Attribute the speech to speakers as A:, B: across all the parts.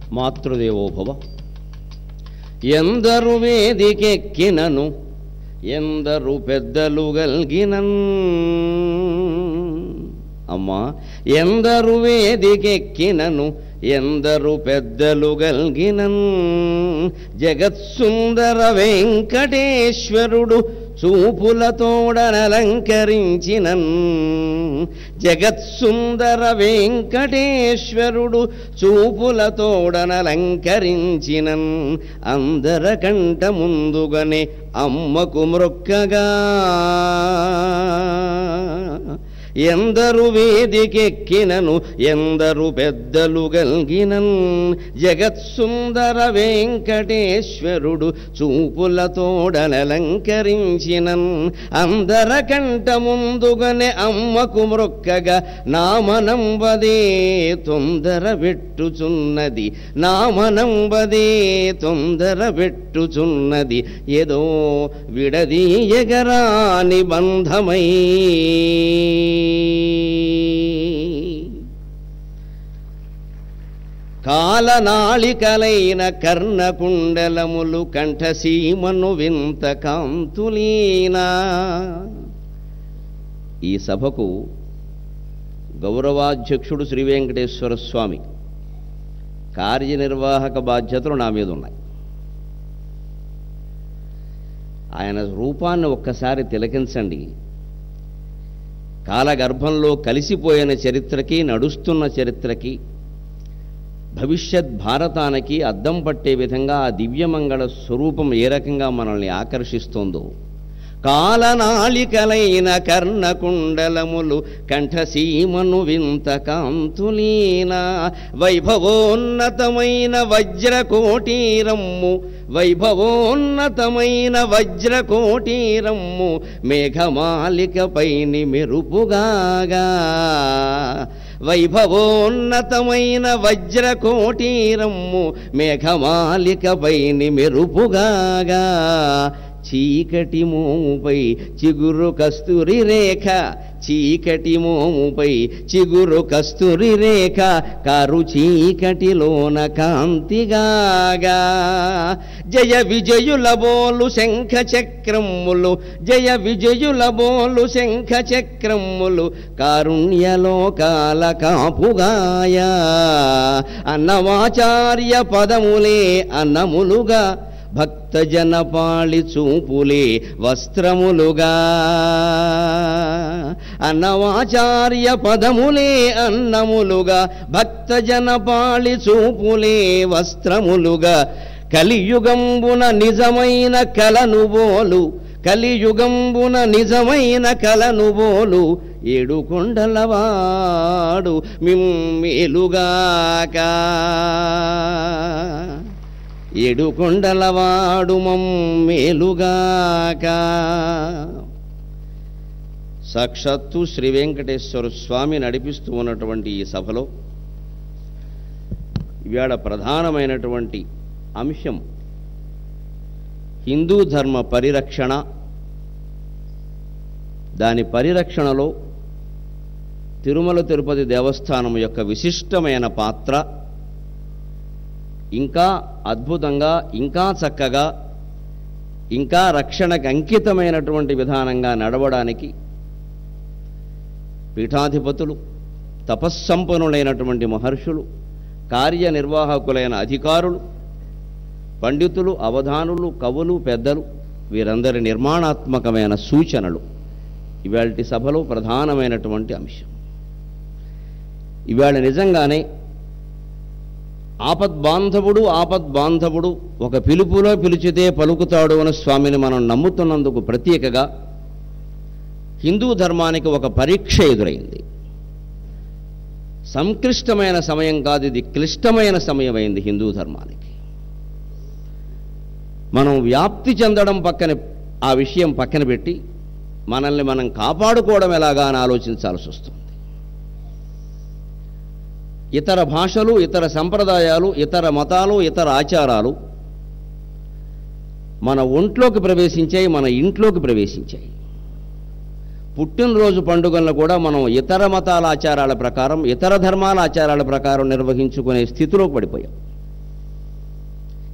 A: మాతృదేవోభవ ఎందరు వేదికెక్కినను ఎందరు పెద్దలు గల్గినన్ అమ్మా ఎందరు వేదికెక్కినను ఎందరు పెద్దలు గల్గినన్ జగత్సుందర వెంకటేశ్వరుడు చూపులతోడనలంకరించినన్ జగత్సుందర వెంకటేశ్వరుడు చూపులతోడనలంకరించినన్ అందర కంట ముందుగానే అమ్మకు మ్రొక్కగా ఎందరు వేదికెక్కినను ఎందరు పెద్దలు గల్గినన్ జగత్సుందర వెంకటేశ్వరుడు చూపులతోడనలంకరించినన్ అందర కంట ముందుగానే అమ్మకు మ్రొక్కగా నామనంబదే తొందర పెట్టుచున్నది నామనంబదే తొందర పెట్టుచున్నది ఏదో విడదీయగరాని బంధమై కాలనాళికలైన కర్ణకుండలములు కంఠసీమను వింత కాంతులీనా ఈ సభకు గౌరవాధ్యక్షుడు శ్రీ వెంకటేశ్వర స్వామి కార్యనిర్వాహక బాధ్యతలు నా మీద ఉన్నాయి ఆయన రూపాన్ని ఒక్కసారి తిలకించండి కాలగర్భంలో కలిసిపోయిన చరిత్రకి నడుస్తున్న చరిత్రకి భవిష్యత్ భారతానికి అద్దం పట్టే విధంగా ఆ దివ్యమంగళ స్వరూపం ఏ రకంగా మనల్ని ఆకర్షిస్తోందో కాలనాళికలైన కర్ణకుండలములు కంఠసీమను వింత కాంతులీన వైభవోన్నతమైన వజ్రకోటీరమ్ము వైభవోన్నతమైన వజ్రకోటీరమ్ము మేఘమాలికపైని మెరుపుగాగా వైభవోన్నతమైన వజ్రకోటీరమ్ము మేఘమాలికపైని మెరుపుగాగా చీకటి మోముపై చిగురు కస్తూరి రేఖ చీకటి మోముపై చిగురు కస్తూరి రేఖ కారు చీకటిలోన కాంతిగాగా జయ విజయుల బోలు శంఖ చక్రములు జయ విజయుల బోలు శంఖ చక్రములు కారుణ్యలోకాల కాపుగాయ అన్నమాచార్య పదములే అన్నములుగా భక్తజన పాళి చూపులే వస్త్రములుగా అన్నమాచార్య పదములే అన్నములుగా భక్తజన పాళి చూపులే వస్త్రములుగా కలియుగంబున నిజమైన కలను బోలు కలియుగంబున నిజమైన కలను బోలు ఏడు కొండలవాడు మిమ్మేలుగాక ఏడు కొండలవాడు మమ్మేలుగాక సాక్షాత్తు శ్రీ వెంకటేశ్వర స్వామి నడిపిస్తూ ఉన్నటువంటి ఈ సభలో ఇవాళ ప్రధానమైనటువంటి అంశం హిందూ ధర్మ పరిరక్షణ దాని పరిరక్షణలో తిరుమల తిరుపతి దేవస్థానం యొక్క విశిష్టమైన పాత్ర ఇంకా అద్భుతంగా ఇంకా చక్కగా ఇంకా రక్షణకు అంకితమైనటువంటి విధానంగా నడవడానికి పీఠాధిపతులు తపస్సంపన్నులైనటువంటి మహర్షులు కార్యనిర్వాహకులైన అధికారులు పండితులు అవధానులు కవులు పెద్దలు వీరందరి నిర్మాణాత్మకమైన సూచనలు ఇవాళ సభలో ప్రధానమైనటువంటి అంశం ఇవాళ నిజంగానే ఆపద్బాంధవుడు ఆపద్బాంధవుడు ఒక పిలుపులో పిలిచితే పలుకుతాడు అని స్వామిని మనం నమ్ముతున్నందుకు ప్రత్యేకగా హిందూ ధర్మానికి ఒక పరీక్ష ఎదురైంది సంక్లిష్టమైన సమయం కాదు ఇది క్లిష్టమైన సమయం అయింది హిందూ ధర్మానికి మనం వ్యాప్తి చెందడం పక్కన ఆ విషయం పక్కన పెట్టి మనల్ని మనం కాపాడుకోవడం ఎలాగా అని ఆలోచించాల్సి వస్తుంది ఇతర భాషలు ఇతర సంప్రదాయాలు ఇతర మతాలు ఇతర ఆచారాలు మన ఒంట్లోకి ప్రవేశించాయి మన ఇంట్లోకి ప్రవేశించాయి పుట్టినరోజు పండుగలను కూడా మనం ఇతర మతాల ఆచారాల ప్రకారం ఇతర ధర్మాల ఆచారాల ప్రకారం నిర్వహించుకునే స్థితిలోకి పడిపోయాం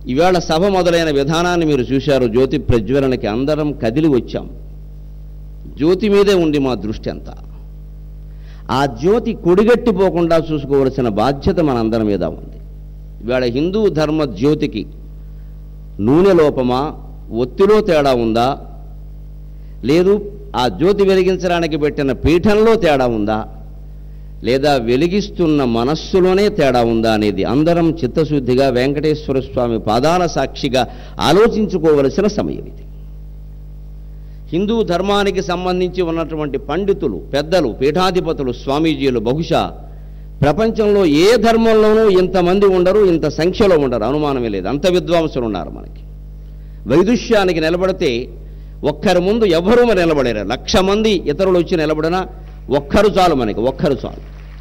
A: ఇవాళ సభ మొదలైన విధానాన్ని మీరు చూశారు జ్యోతి ప్రజ్వలనకి అందరం కదిలి వచ్చాం జ్యోతి మీదే ఉంది మా దృష్టి అంతా ఆ జ్యోతి కొడిగట్టిపోకుండా చూసుకోవలసిన బాధ్యత మనందరి మీద ఉంది ఇవాళ హిందూ ధర్మ జ్యోతికి నూనె లోపమా ఒత్తిలో తేడా ఉందా లేదు ఆ జ్యోతి వెలిగించడానికి పెట్టిన పీఠంలో తేడా ఉందా లేదా వెలిగిస్తున్న మనస్సులోనే తేడా ఉందా అనేది అందరం చిత్తశుద్ధిగా వెంకటేశ్వర స్వామి పాదాల సాక్షిగా ఆలోచించుకోవలసిన సమయం ఇది హిందూ ధర్మానికి సంబంధించి ఉన్నటువంటి పండితులు పెద్దలు పీఠాధిపతులు స్వామీజీలు బహుశా ప్రపంచంలో ఏ ధర్మంలోనూ ఇంతమంది ఉండరు ఇంత సంఖ్యలో ఉండరు అనుమానమే లేదు అంత విద్వాంసులు ఉన్నారు మనకి వైదుష్యానికి నిలబడితే ఒక్కరి ముందు ఎవ్వరూ మరి నిలబడలేరు లక్ష మంది ఇతరులు వచ్చి నిలబడినా ఒక్కరు చాలు మనకి ఒక్కరు చాలు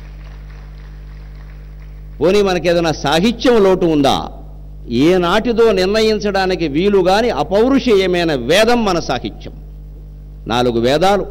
A: పోనీ మనకి ఏదైనా సాహిత్యం లోటు ఉందా ఏ నాటిదో నిర్ణయించడానికి వీలు గాని అపౌరుషేయమైన వేదం మన సాహిత్యం నాలుగు వేదాలు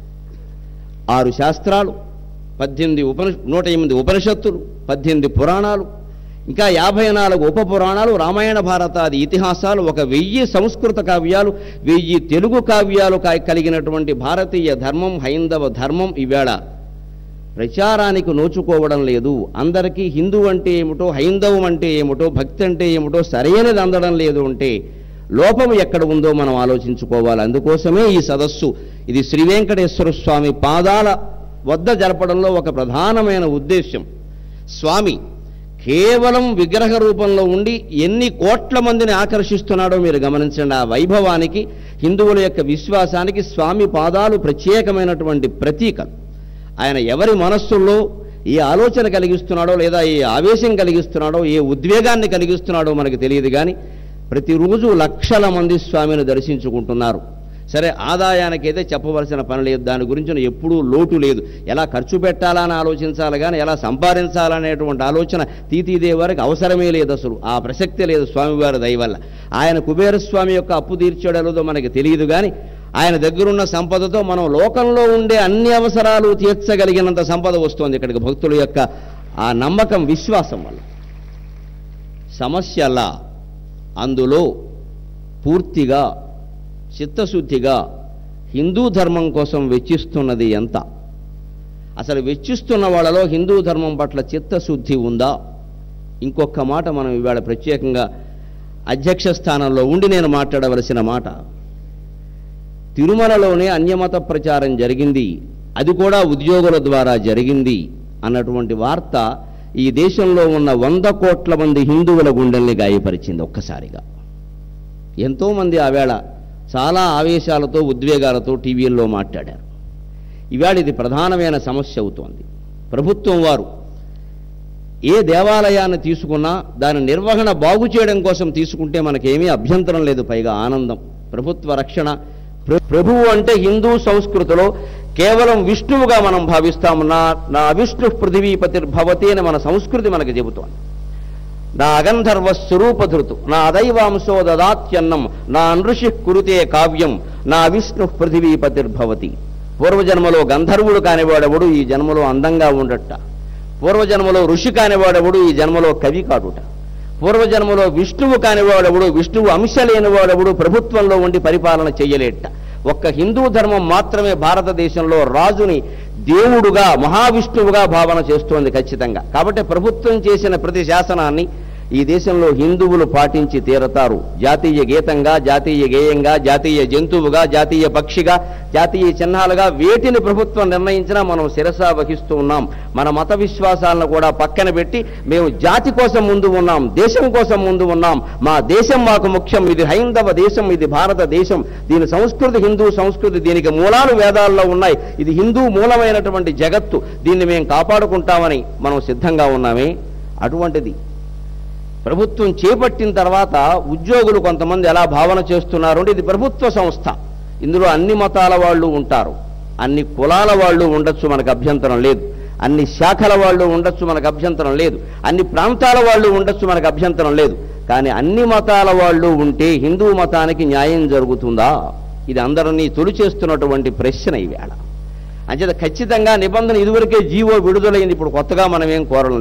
A: ఆరు శాస్త్రాలు పద్దెనిమిది ఉపనిష నూట ఎనిమిది ఉపనిషత్తులు పద్దెనిమిది పురాణాలు ఇంకా యాభై నాలుగు ఉప పురాణాలు రామాయణ భారతాది ఇతిహాసాలు ఒక వెయ్యి సంస్కృత కావ్యాలు వెయ్యి తెలుగు కావ్యాలు కా- కలిగినటువంటి భారతీయ ధర్మం హైందవ ధర్మం ఈవేళ ప్రచారానికి నోచుకోవడం లేదు అందరికీ హిందూ అంటే ఏమిటో హైందవం అంటే ఏమిటో భక్తి అంటే ఏమిటో సరైనది అందడం లేదు అంటే లోపం ఎక్కడ ఉందో మనం ఆలోచించుకోవాలి అందుకోసమే ఈ సదస్సు ఇది శ్రీ వెంకటేశ్వర స్వామి పాదాల వద్ద జరపడంలో ఒక ప్రధానమైన ఉద్దేశ్యం స్వామి కేవలం విగ్రహ రూపంలో ఉండి ఎన్ని కోట్ల మందిని ఆకర్షిస్తున్నాడో మీరు గమనించండి ఆ వైభవానికి హిందువుల యొక్క విశ్వాసానికి స్వామి పాదాలు ప్రత్యేకమైనటువంటి ప్రతీకలు ఆయన ఎవరి మనస్సుల్లో ఏ ఆలోచన కలిగిస్తున్నాడో లేదా ఏ ఆవేశం కలిగిస్తున్నాడో ఏ ఉద్వేగాన్ని కలిగిస్తున్నాడో మనకు తెలియదు కానీ ప్రతిరోజు లక్షల మంది స్వామిని దర్శించుకుంటున్నారు సరే ఆదాయానికి అయితే చెప్పవలసిన పని లేదు దాని గురించి ఎప్పుడూ లోటు లేదు ఎలా ఖర్చు పెట్టాలని ఆలోచించాలి కానీ ఎలా సంపాదించాలనేటువంటి ఆలోచన తీతీదే వారికి అవసరమే లేదు అసలు ఆ ప్రసక్తే లేదు స్వామివారి దయ వల్ల ఆయన కుబేర స్వామి యొక్క అప్పు తీర్చడలేదో మనకి తెలియదు కానీ ఆయన దగ్గరున్న సంపదతో మనం లోకంలో ఉండే అన్ని అవసరాలు తీర్చగలిగినంత సంపద వస్తుంది ఇక్కడికి భక్తుల యొక్క ఆ నమ్మకం విశ్వాసం వల్ల సమస్యలా అందులో పూర్తిగా చిత్తశుద్ధిగా హిందూ ధర్మం కోసం వెచ్చిస్తున్నది ఎంత అసలు వెచ్చిస్తున్న వాళ్ళలో హిందూ ధర్మం పట్ల చిత్తశుద్ధి ఉందా ఇంకొక మాట మనం ఇవాళ ప్రత్యేకంగా అధ్యక్ష స్థానంలో ఉండి నేను మాట్లాడవలసిన మాట తిరుమలలోనే అన్యమత ప్రచారం జరిగింది అది కూడా ఉద్యోగుల ద్వారా జరిగింది అన్నటువంటి వార్త ఈ దేశంలో ఉన్న వంద కోట్ల మంది హిందువుల గుండెల్ని గాయపరిచింది ఒక్కసారిగా ఎంతోమంది ఆవేళ చాలా ఆవేశాలతో ఉద్వేగాలతో టీవీల్లో మాట్లాడారు ఇవాళ ఇది ప్రధానమైన సమస్య అవుతోంది ప్రభుత్వం వారు ఏ దేవాలయాన్ని తీసుకున్నా దాని నిర్వహణ బాగు చేయడం కోసం తీసుకుంటే మనకేమీ అభ్యంతరం లేదు పైగా ఆనందం ప్రభుత్వ రక్షణ ప్ర- ప్రభువు అంటే హిందూ సంస్కృతిలో కేవలం విష్ణువుగా మనం భావిస్తాము నా నా విష్ణు పృథివీపతిర్భవతి అని మన సంస్కృతి మనకు చెబుతోంది నా అగంధర్వ స్వరూపధృతు నా అదైవాంశో దదాత్యన్నం నా నృషి కురుతే కావ్యం నా విష్ణు పృథివీపతిర్భవతి పూర్వజన్మలో గంధర్వుడు కానివాడెవడు ఈ జన్మలో అందంగా ఉండట పూర్వజన్మలో ఋషి కానివాడెవడు ఈ జన్మలో కవి కాడుట పూర్వజన్మలో విష్ణువు కానివాడెవడు విష్ణువు అంశ లేనివాడెవడు ప్రభుత్వంలో ఉండి పరిపాలన చెయ్యలేట ఒక్క హిందూ ధర్మం మాత్రమే భారతదేశంలో రాజుని దేవుడుగా మహావిష్ణువుగా భావన చేస్తోంది ఖచ్చితంగా కాబట్టి ప్రభుత్వం చేసిన ప్రతి శాసనాన్ని ఈ దేశంలో హిందువులు పాటించి తీరతారు జాతీయ గీతంగా జాతీయ గేయంగా జాతీయ జంతువుగా జాతీయ పక్షిగా జాతీయ చిహ్నాలుగా వేటిని ప్రభుత్వం నిర్ణయించినా మనం శిరస వహిస్తూ ఉన్నాం మన మత విశ్వాసాలను కూడా పక్కన పెట్టి మేము జాతి కోసం ముందు ఉన్నాం దేశం కోసం ముందు ఉన్నాం మా దేశం మాకు ముఖ్యం ఇది హైందవ దేశం ఇది భారతదేశం దీని సంస్కృతి హిందూ సంస్కృతి దీనికి మూలాలు వేదాల్లో ఉన్నాయి ఇది హిందూ మూలమైనటువంటి జగత్తు దీన్ని మేము కాపాడుకుంటామని మనం సిద్ధంగా ఉన్నామే అటువంటిది ప్రభుత్వం చేపట్టిన తర్వాత ఉద్యోగులు కొంతమంది ఎలా భావన చేస్తున్నారు అంటే ఇది ప్రభుత్వ సంస్థ ఇందులో అన్ని మతాల వాళ్ళు ఉంటారు అన్ని కులాల వాళ్ళు ఉండొచ్చు మనకు అభ్యంతరం లేదు అన్ని శాఖల వాళ్ళు ఉండొచ్చు మనకు అభ్యంతరం లేదు అన్ని ప్రాంతాల వాళ్ళు ఉండొచ్చు మనకు అభ్యంతరం లేదు కానీ అన్ని మతాల వాళ్ళు ఉంటే హిందూ మతానికి న్యాయం జరుగుతుందా ఇది అందరినీ తొలి చేస్తున్నటువంటి ప్రశ్న ఈవేళ అంచేత ఖచ్చితంగా నిబంధన ఇదివరకే జీవో విడుదలైంది ఇప్పుడు కొత్తగా మనం ఏం కోరడం లేదు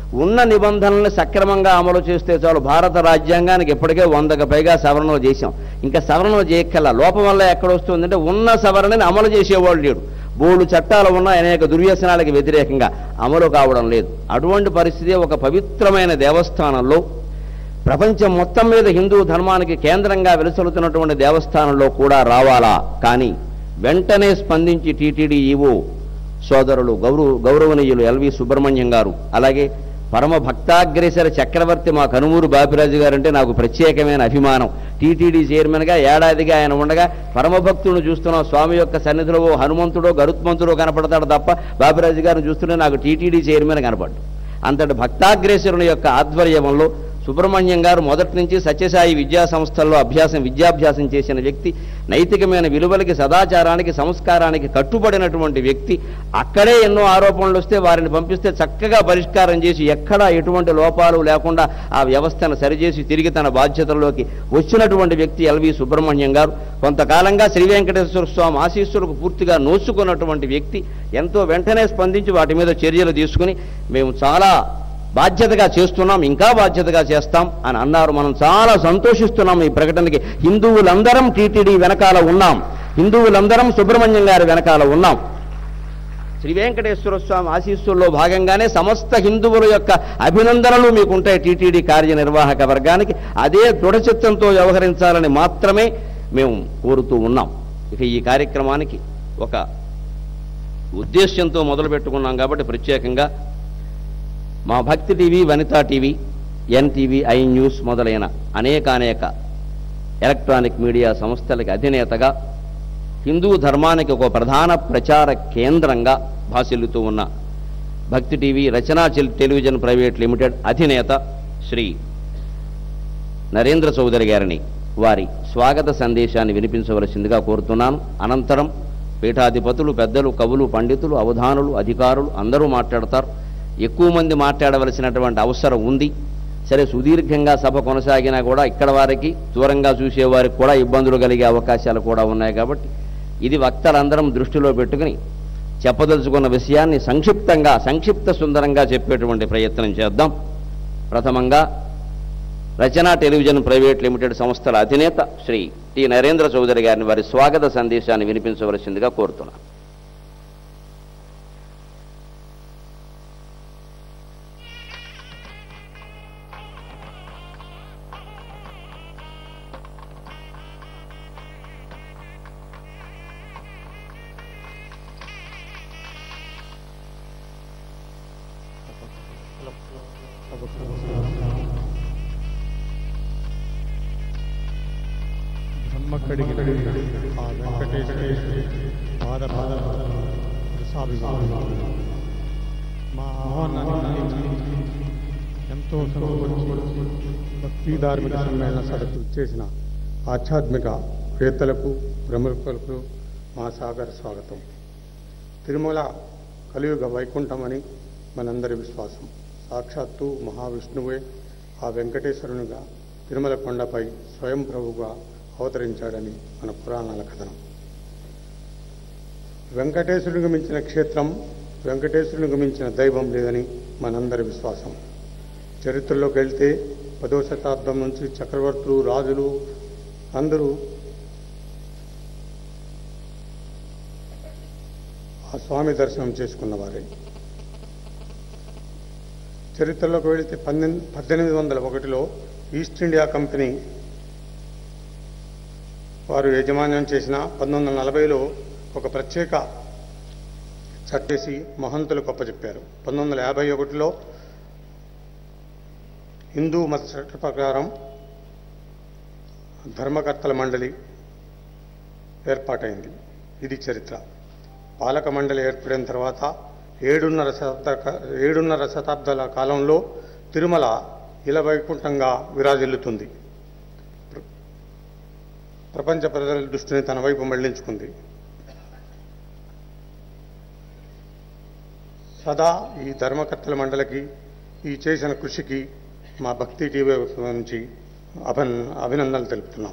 A: ఉన్న నిబంధనల్ని సక్రమంగా అమలు చేస్తే చాలు భారత రాజ్యాంగానికి ఇప్పటికే వందకు పైగా సవరణలు చేశాం ఇంకా సవరణలు చేయక్కల లోపం వల్ల ఎక్కడ వస్తుందంటే ఉన్న సవరణని అమలు చేసేవాళ్ళు లేడు బోర్డు చట్టాలు ఉన్న అనేక దుర్వ్యసనాలకు వ్యతిరేకంగా అమలు కావడం లేదు అటువంటి పరిస్థితి ఒక పవిత్రమైన దేవస్థానంలో ప్రపంచం మొత్తం మీద హిందూ ధర్మానికి కేంద్రంగా వెలుసలుతున్నటువంటి దేవస్థానంలో కూడా రావాలా కానీ వెంటనే స్పందించి టీటీడీ ఈవో సోదరులు గౌరవ గౌరవనీయులు ఎల్వి సుబ్రహ్మణ్యం గారు అలాగే పరమ భక్తాగ్రేసర చక్రవర్తి మా కనుమూరు బాపిరాజు గారు అంటే నాకు ప్రత్యేకమైన అభిమానం టీటీడీ చైర్మన్గా ఏడాదిగా ఆయన ఉండగా పరమభక్తులను చూస్తున్నాం స్వామి యొక్క సన్నిధిలో ఓ హనుమంతుడో గరుత్మంతుడో కనపడతాడు తప్ప బాపిరాజు గారిని చూస్తుంటే నాకు టీటీడీ చైర్మన్ కనపడ్డు అంతటి భక్తాగ్రేసరుని యొక్క ఆధ్వర్యంలో సుబ్రహ్మణ్యం గారు మొదటి నుంచి సత్యసాయి విద్యా సంస్థల్లో అభ్యాసం విద్యాభ్యాసం చేసిన వ్యక్తి నైతికమైన విలువలకి సదాచారానికి సంస్కారానికి కట్టుబడినటువంటి వ్యక్తి అక్కడే ఎన్నో ఆరోపణలు వస్తే వారిని పంపిస్తే చక్కగా పరిష్కారం చేసి ఎక్కడా ఎటువంటి లోపాలు లేకుండా ఆ వ్యవస్థను సరిచేసి తిరిగి తన బాధ్యతల్లోకి వచ్చినటువంటి వ్యక్తి ఎల్వి సుబ్రహ్మణ్యం గారు కొంతకాలంగా శ్రీ వెంకటేశ్వర స్వామి ఆశీస్సులకు పూర్తిగా నోచుకున్నటువంటి వ్యక్తి ఎంతో వెంటనే స్పందించి వాటి మీద చర్యలు తీసుకుని మేము చాలా బాధ్యతగా చేస్తున్నాం ఇంకా బాధ్యతగా చేస్తాం అని అన్నారు మనం చాలా సంతోషిస్తున్నాం ఈ ప్రకటనకి హిందువులందరం టీటీడీ వెనకాల ఉన్నాం హిందువులందరం సుబ్రహ్మణ్యం గారి వెనకాల ఉన్నాం శ్రీ వెంకటేశ్వర స్వామి ఆశీస్సుల్లో భాగంగానే సమస్త హిందువుల యొక్క అభినందనలు మీకుంటాయి టీటీడీ కార్యనిర్వాహక వర్గానికి అదే దృఢచిత్తంతో వ్యవహరించాలని మాత్రమే మేము కోరుతూ ఉన్నాం ఇక ఈ కార్యక్రమానికి ఒక ఉద్దేశ్యంతో మొదలు పెట్టుకున్నాం కాబట్టి ప్రత్యేకంగా మా Bhakti TV Vanitha TV NTV I news మొదలైన అనేక అనేక ఎలక్ట్రానిక్ మీడియా సంస్థలకి అధినేతగా హిందూ ధర్మానికి ఒక ప్రధాన ప్రచార కేంద్రంగా భాసిల్లుతూ ఉన్న భక్తి టీవీ రచనా చెల్- టెలివిజన్ ప్రైవేట్ లిమిటెడ్ అధినేత శ్రీ నరేంద్ర చౌదరి గారిని వారి స్వాగత సందేశాన్ని వినిపించవలసిందిగా కోరుతున్నాను అనంతరం పీఠాధిపతులు పెద్దలు కవులు పండితులు అవధానులు అధికారులు అందరూ మాట్లాడతారు ఎక్కువ మంది మాట్లాడవలసినటువంటి అవసరం ఉంది సరే సుదీర్ఘంగా సభ కొనసాగినా కూడా ఇక్కడ వారికి దూరంగా చూసేవారికి కూడా ఇబ్బందులు కలిగే అవకాశాలు కూడా ఉన్నాయి కాబట్టి ఇది వక్తలందరం దృష్టిలో పెట్టుకుని చెప్పదలుచుకున్న విషయాన్ని సంక్షిప్తంగా సంక్షిప్త సుందరంగా చెప్పేటువంటి ప్రయత్నం చేద్దాం ప్రథమంగా రచనా టెలివిజన్ ప్రైవేట్ లిమిటెడ్ సంస్థల అధినేత శ్రీ టి నరేంద్ర చౌదరి గారిని వారి స్వాగత సందేశాన్ని వినిపించవలసిందిగా కోరుతున్నాను
B: బ్రహ్మకడిగి ఆ వెంకటేశ్వర పాద పాద ప్రసాదించాలి మా ఆహ్వానాన్ని మన్నించి ఎంతో సంతోషించి భక్తి ధార్మిక సమ్మేళన సభకు చేసిన ఆధ్యాత్మిక వేత్తలకు ప్రముఖులకు మా సాగర స్వాగతం తిరుమల కలియుగ వైకుంఠమని మనందరి విశ్వాసం సాక్షాత్తు మహావిష్ణువే ఆ వెంకటేశ్వరునిగా తిరుమల కొండపై స్వయం ప్రభువుగా అవతరించాడని మన పురాణాల కథనం వెంకటేశ్వరునికి మించిన క్షేత్రం వెంకటేశ్వరునికి మించిన దైవం లేదని మనందరి విశ్వాసం చరిత్రలోకి వెళ్తే పదో శతాబ్దం నుంచి చక్రవర్తులు రాజులు అందరూ ఆ స్వామి దర్శనం చేసుకున్నవారే చరిత్రలోకి వెళితే పన్నెండు పద్దెనిమిది వందల ఒకటిలో ఈస్ట్ ఇండియా కంపెనీ వారు యాజమాన్యం చేసిన పంతొమ్మిది వందల నలభైలో ఒక ప్రత్యేక చట్టేసి మహంతులకు అప్పచెప్పారు పంతొమ్మిది వందల యాభై ఒకటిలో హిందూ మత చట్ట ప్రకారం ధర్మకర్తల మండలి ఏర్పాటైంది ఇది చరిత్ర పాలక మండలి ఏర్పడిన తర్వాత ఏడున్నర శతాబ్ద ఏడున్నర శతాబ్దాల కాలంలో తిరుమల ఇలవైకుంఠంగా విరాజిల్లుతుంది ప్ర- ప్రపంచ ప్రజల దృష్టిని తన వైపు మళ్లించుకుంది సదా ఈ ధర్మకర్తల మండలికి ఈ చేసిన కృషికి మా భక్తి టీవీ నుంచి అభిన్ అభినందనలు తెలుపుతున్నాం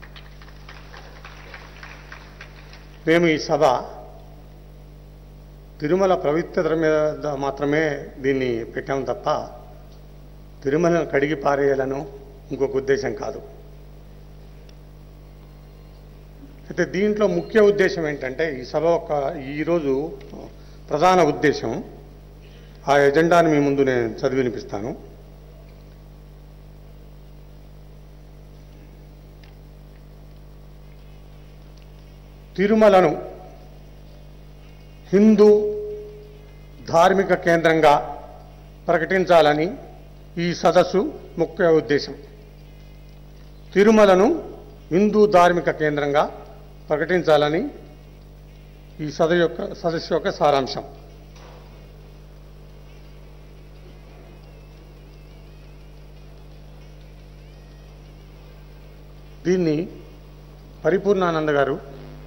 B: మేము ఈ సభ తిరుమల పవిత్రత మీద మాత్రమే దీన్ని పెట్టాం తప్ప తిరుమలను కడిగి పారేయాలను ఇంకొక ఉద్దేశం కాదు అయితే దీంట్లో ముఖ్య ఉద్దేశం ఏంటంటే ఈ సభ యొక్క ఈరోజు ప్రధాన ఉద్దేశం ఆ ఎజెండాని మీ ముందు నేను చదివి వినిపిస్తాను తిరుమలను హిందూ ధార్మిక కేంద్రంగా ప్రకటించాలని ఈ సదస్సు ముఖ్య ఉద్దేశం తిరుమలను హిందూ ధార్మిక కేంద్రంగా ప్రకటించాలని ఈ సద యొక్క సదస్సు యొక్క సారాంశం దీన్ని పరిపూర్ణానంద గారు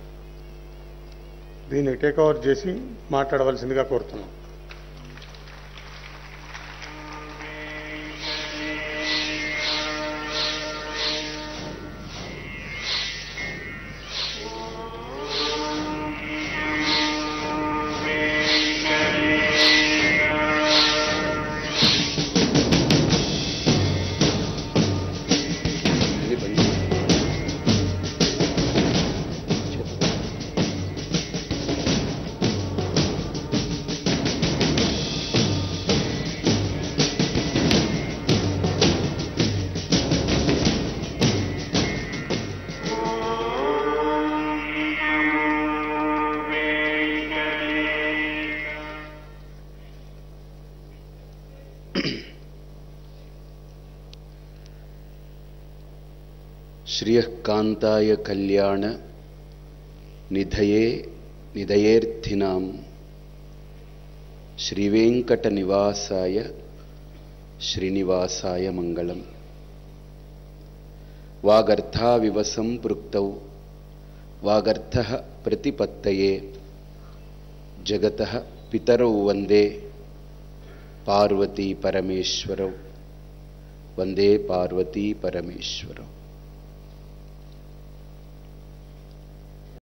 B: దీన్ని టేక్ ఓవర్ చేసి మాట్లాడవలసిందిగా కోరుతున్నాం
A: ఇది బండి.
C: శ్రియకాంతాయ కళ్యాణ నిధయే నిధయేర్థినాం శ్రీవేంకట నివాసాయ శ్రీనివాసాయ మంగళం వాగర్థావివ సంపృక్తౌ వాగర్థ ప్రతిపత్తయే జగత పితరౌ వందే పార్వతీ పరమేశ్వరౌ వందే పార్వతీ పరమేశ్వరౌ